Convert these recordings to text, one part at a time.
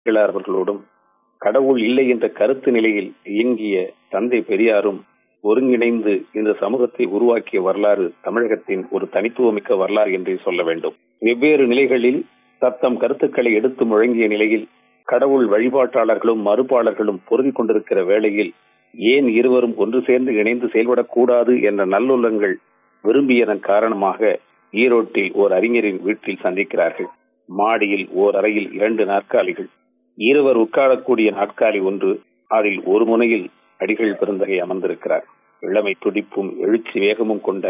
பிள்ளையார் அவர்களோடும் கடவுள் இல்லை என்ற கருத்து நிலையில் இயங்கிய தந்தை பெரியாரும் ஒருங்கிணைந்து இந்த சமூகத்தை உருவாக்கிய வரலாறு தமிழகத்தின் ஒரு தனித்துவமிக்க வரலாறு என்றே சொல்ல வேண்டும் வெவ்வேறு நிலைகளில் தத்தம் கருத்துக்களை எடுத்து முழங்கிய நிலையில் கடவுள் வழிபாட்டாளர்களும் மறுப்பாளர்களும் பொருதி கொண்டிருக்கிற வேளையில் ஏன் இருவரும் ஒன்று சேர்ந்து இணைந்து செயல்படக்கூடாது என்ற நல்லுள்ளங்கள் விரும்பியதன் காரணமாக ஈரோட்டில் ஓர் அறிஞரின் வீட்டில் சந்திக்கிறார்கள் மாடியில் ஓர் அறையில் இரண்டு நாற்காலிகள் இருவர் உட்காரக்கூடிய நாற்காலி ஒன்று அதில் ஒரு முனையில் அடிகள் பெருந்தகை அமர்ந்திருக்கிறார் இளமை துடிப்பும் எழுச்சி வேகமும் கொண்ட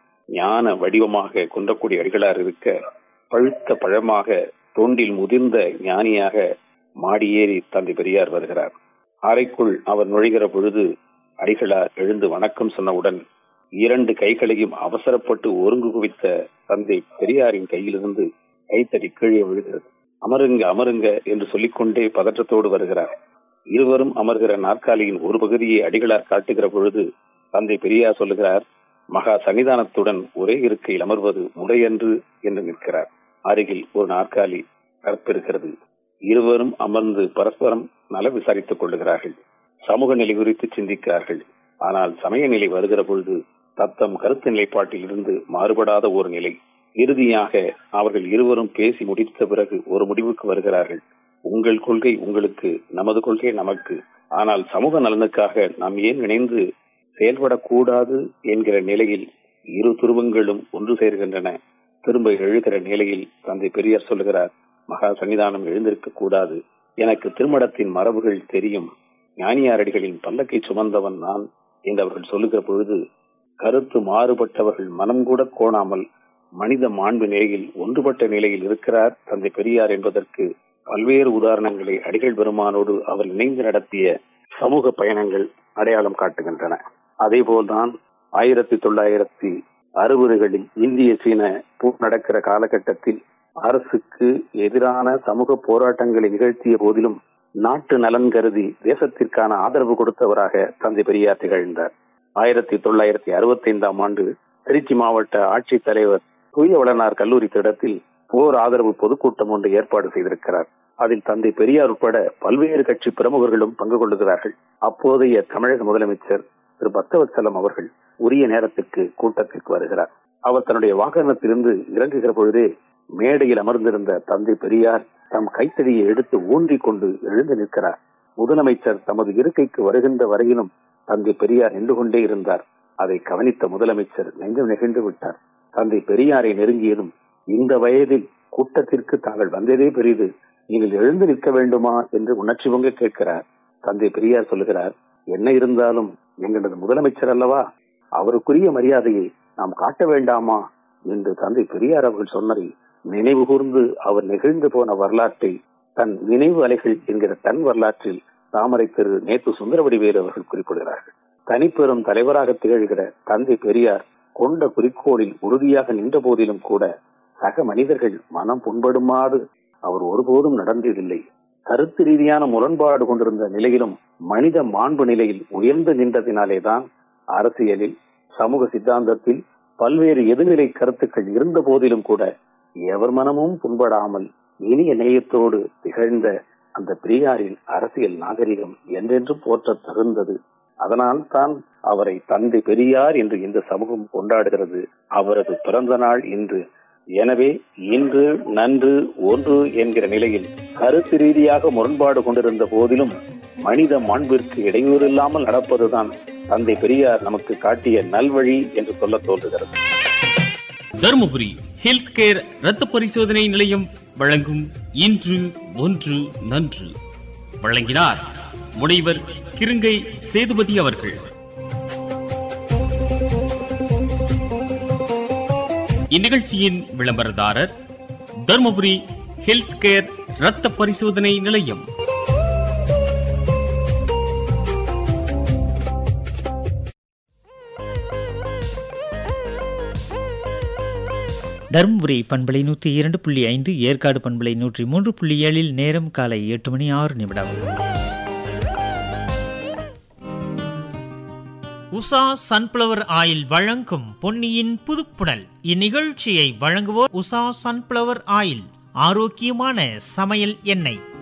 ஞான வடிவமாக கொண்டக்கூடிய அடிகளார் இருக்க பழுத்த பழமாக தொண்டில் முதிர்ந்த ஞானியாக மாடியேறி தந்தை பெரியார் வருகிறார் அறைக்குள் அவர் நுழைகிற பொழுது அடிகளார் எழுந்து வணக்கம் சொன்னவுடன் இரண்டு கைகளையும் அவசரப்பட்டு ஒருங்கு குவித்த தந்தை பெரியாரின் கையிலிருந்து கைத்தடி கீழே விழுகிறது அமருங்க அமருங்க என்று சொல்லிக்கொண்டே பதற்றத்தோடு வருகிறார் இருவரும் அமர்கிற நாற்காலியின் ஒரு பகுதியை அடிகளார் காட்டுகிற பொழுது தந்தை பெரியார் சொல்லுகிறார் மகா சன்னிதானத்துடன் ஒரே இருக்கையில் அமர்வது முறையன்று என்று நிற்கிறார் அருகில் ஒரு நாற்காலி கற்பிருக்கிறது இருவரும் அமர்ந்து பரஸ்பரம் நல விசாரித்துக் கொள்ளுகிறார்கள் சமூக நிலை குறித்து சிந்திக்கிறார்கள் ஆனால் சமய நிலை வருகிற பொழுது தத்தம் கருத்து நிலைப்பாட்டில் இருந்து மாறுபடாத ஒரு நிலை இறுதியாக அவர்கள் இருவரும் பேசி முடித்த பிறகு ஒரு முடிவுக்கு வருகிறார்கள் உங்கள் கொள்கை உங்களுக்கு நமது கொள்கை நமக்கு ஆனால் சமூக நலனுக்காக நாம் ஏன் இணைந்து செயல்படக்கூடாது என்கிற நிலையில் இரு துருவங்களும் ஒன்று சேர்கின்றன திரும்ப எழுகிற நிலையில் தந்தை பெரியார் சொல்லுகிறார் மகா சன்னிதானம் எழுந்திருக்க கூடாது எனக்கு திருமணத்தின் மரபுகள் தெரியும் ஞானியாரடிகளின் பல்லக்கை சுமந்தவன் நான் என்று அவர்கள் சொல்லுகிற பொழுது கருத்து மாறுபட்டவர்கள் மனம் கூட கோணாமல் மனித மாண்பு நிலையில் ஒன்றுபட்ட நிலையில் இருக்கிறார் தந்தை பெரியார் என்பதற்கு பல்வேறு உதாரணங்களை அடிகள் பெருமானோடு அவர் இணைந்து நடத்திய சமூக பயணங்கள் அடையாளம் காட்டுகின்றன அதே போல்தான் ஆயிரத்தி தொள்ளாயிரத்தி அறுபதுகளில் இந்திய சீன போர் நடக்கிற காலகட்டத்தில் அரசுக்கு எதிரான சமூக போராட்டங்களை நிகழ்த்திய போதிலும் நாட்டு நலன் கருதி தேசத்திற்கான ஆதரவு கொடுத்தவராக தந்தை பெரியார் திகழ்ந்தார் ஆயிரத்தி தொள்ளாயிரத்தி அறுபத்தி ஐந்தாம் ஆண்டு திருச்சி மாவட்ட ஆட்சித் தலைவர் தூயவளனார் கல்லூரி திடத்தில் போர் ஆதரவு பொதுக்கூட்டம் ஒன்று ஏற்பாடு செய்திருக்கிறார் அதில் தந்தை பெரியார் உட்பட பல்வேறு கட்சி பிரமுகர்களும் பங்கு கொள்ளுகிறார்கள் அப்போதைய தமிழக முதலமைச்சர் திரு பக்தவத்சலம் அவர்கள் உரிய நேரத்திற்கு கூட்டத்திற்கு வருகிறார் அவர் தன்னுடைய வாகனத்திலிருந்து இறங்குகிற பொழுதே மேடையில் அமர்ந்திருந்த தந்தை பெரியார் தம் கைத்தடியை எடுத்து ஊன்றிக் கொண்டு எழுந்து நிற்கிறார் முதலமைச்சர் தமது இருக்கைக்கு வருகின்ற வரையிலும் தந்தை பெரியார் நின்று கொண்டே இருந்தார் அதை கவனித்த முதலமைச்சர் நெஞ்சம் நெகிழ்ந்து விட்டார் தந்தை பெரியாரை நெருங்கியதும் இந்த வயதில் கூட்டத்திற்கு தாங்கள் வந்ததே பெரிது நீங்கள் எழுந்து நிற்க வேண்டுமா என்று உணர்ச்சி பொங்க கேட்கிறார் தந்தை பெரியார் சொல்லுகிறார் என்ன இருந்தாலும் எங்களது முதலமைச்சர் அல்லவா அவருக்குரிய மரியாதையை நாம் காட்ட வேண்டாமா என்று தந்தை பெரியார் அவர்கள் சொன்னதை நினைவு கூர்ந்து அவர் நெகிழ்ந்து போன வரலாற்றை தன் நினைவு அலைகள் என்கிற தன் வரலாற்றில் தாமரை திரு நேத்து சுந்தரவடிவேலு அவர்கள் குறிப்பிடுகிறார்கள் தனிப்பெரும் தலைவராக திகழ்கிற தந்தை பெரியார் கொண்ட குறிக்கோளில் உறுதியாக நின்ற போதிலும் கூட சக மனிதர்கள் மனம் புண்படுமாறு அவர் ஒருபோதும் நடந்ததில்லை கருத்து ரீதியான முரண்பாடு கொண்டிருந்த நிலையிலும் மனித மாண்பு நிலையில் உயர்ந்து நின்றதினாலேதான் அரசியலில் சமூக சித்தாந்தத்தில் பல்வேறு எதிர்நிலை கருத்துக்கள் இருந்த போதிலும் கூட எவர் மனமும் புண்படாமல் இனிய நேயத்தோடு திகழ்ந்த அந்த பெரியாரின் அரசியல் நாகரிகம் என்றென்றும் போற்ற தகுந்தது அதனால் தான் அவரை தந்தை பெரியார் என்று இந்த சமூகம் கொண்டாடுகிறது அவரது பிறந்த நாள் இன்று எனவே இன்று நன்று ஒன்று என்கிற நிலையில் கருத்து ரீதியாக முரண்பாடு கொண்டிருந்த போதிலும் மனித மாண்பிற்கு இடையூறு இல்லாமல் நடப்பதுதான் தந்தை பெரியார் நமக்கு காட்டிய நல்வழி என்று சொல்ல தோன்றுகிறது தருமபுரி ஹெல்த் கேர் ரத்த பரிசோதனை நிலையம் வழங்கும் இன்று ஒன்று நன்று வழங்கினார் முனைவர் கிருங்கை சேதுபதி அவர்கள் இந்நிகழ்ச்சியின் விளம்பரதாரர் தருமபுரி ஹெல்த் கேர் ரத்த பரிசோதனை நிலையம் தருமபுரி பண்பலை நூற்றி இரண்டு புள்ளி ஐந்து ஏற்காடு பண்பலை நூற்றி மூன்று புள்ளி ஏழில் நேரம் காலை எட்டு மணி ஆறு நிமிடம் உஷா சன்ஃப்ளவர் ஆயில் வழங்கும் பொன்னியின் புதுப்புணல் இந்நிகழ்ச்சியை வழங்குவோர் உஷா சன்ஃப்ளவர் ஆயில் ஆரோக்கியமான சமையல் எண்ணெய்